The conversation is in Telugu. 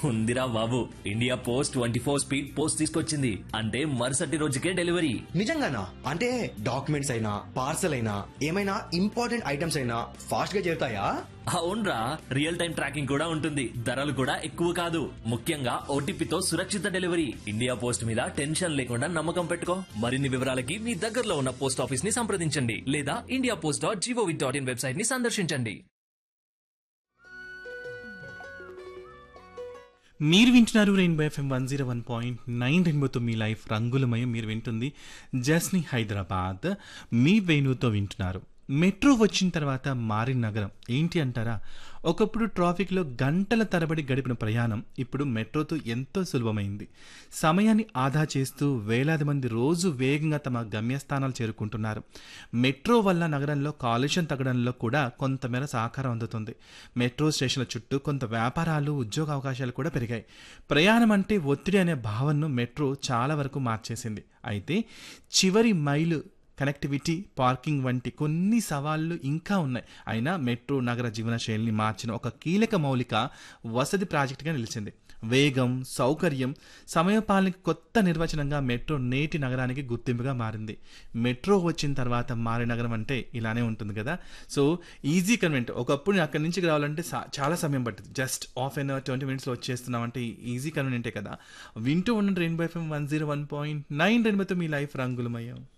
ఉందిరా బాబు India post twenty four speed post తీసుకొచ్చింది అంటే మరుసటి రోజుకే డెలివరీ నిజంగానా అంటే డాక్యుమెంట్స్ అయినా పార్సల్ అయినా ఏమైనా ఇంపార్టెంట్ ఐటమ్స్ అయినా ఫాస్ట్ గా చేరుతాయా అవునరా రియల్ టైం ట్రాకింగ్ కూడా ఉంటుంది ధరలు కూడా ఎక్కువ కాదు ముఖ్యంగా ఓటీపీతో సురక్షిత డెలివరీ ఇండియా పోస్ట్ మీద టెన్షన్ లేకుండా నమ్మకం పెట్టుకో మరిన్ని వివరాలకి మీ దగ్గరలో ఉన్న పోస్ట్ ఆఫీస్ ని సంప్రదించండి లేదా India post dot gov dot in website ని సందర్శించండి మీరు వింటున్నారు rainbow FM one zero one point nine రెయిన్బోతో మీ లైఫ్ రంగులమయం మీరు వింటుంది జస్ని హైదరాబాద్ మీ వేణుతో వింటున్నారు మెట్రో వచ్చిన తర్వాత మారిన నగరం ఏంటి అంటారా ఒకప్పుడు ట్రాఫిక్లో గంటల తరబడి గడిపిన ప్రయాణం ఇప్పుడు మెట్రోతో ఎంతో సులభమైంది సమయాన్ని ఆదా చేస్తూ వేలాది మంది రోజు వేగంగా తమ గమ్యస్థానాలు చేరుకుంటున్నారు మెట్రో వల్ల నగరంలో కాలుష్యం తగ్గడంలో కూడా కొంతమేర సహకారం అందుతుంది మెట్రో స్టేషన్ల చుట్టూ కొంత వ్యాపారాలు ఉద్యోగ అవకాశాలు కూడా పెరిగాయి ప్రయాణం అంటే ఒత్తిడి అనే భావనను మెట్రో చాలా వరకు మార్చేసింది అయితే చివరి మైలు కనెక్టివిటీ పార్కింగ్ వంటి కొన్ని సవాళ్లు ఇంకా ఉన్నాయి అయినా మెట్రో నగర జీవన శైలిని మార్చిన ఒక కీలక మౌలిక వసతి ప్రాజెక్టుగా నిలిచింది వేగం సౌకర్యం సమయపాలనకి కొత్త నిర్వచనంగా మెట్రో నేటి నగరానికి గుర్తింపుగా మారింది మెట్రో వచ్చిన తర్వాత మారే నగరం అంటే ఇలానే ఉంటుంది కదా సో ఈజీ కన్వెంట్ ఒకప్పుడు అక్కడి నుంచి రావాలంటే సా- చాలా సమయం పట్టింది just half an hour twenty మినిట్స్లో వచ్చేస్తున్నాం అంటే ఈజీ కన్వెంటే కదా వింటూ ఉండండి rainbow FM one zero one point nine రెయిన్బోతో మీ లైఫ్ రంగులమయం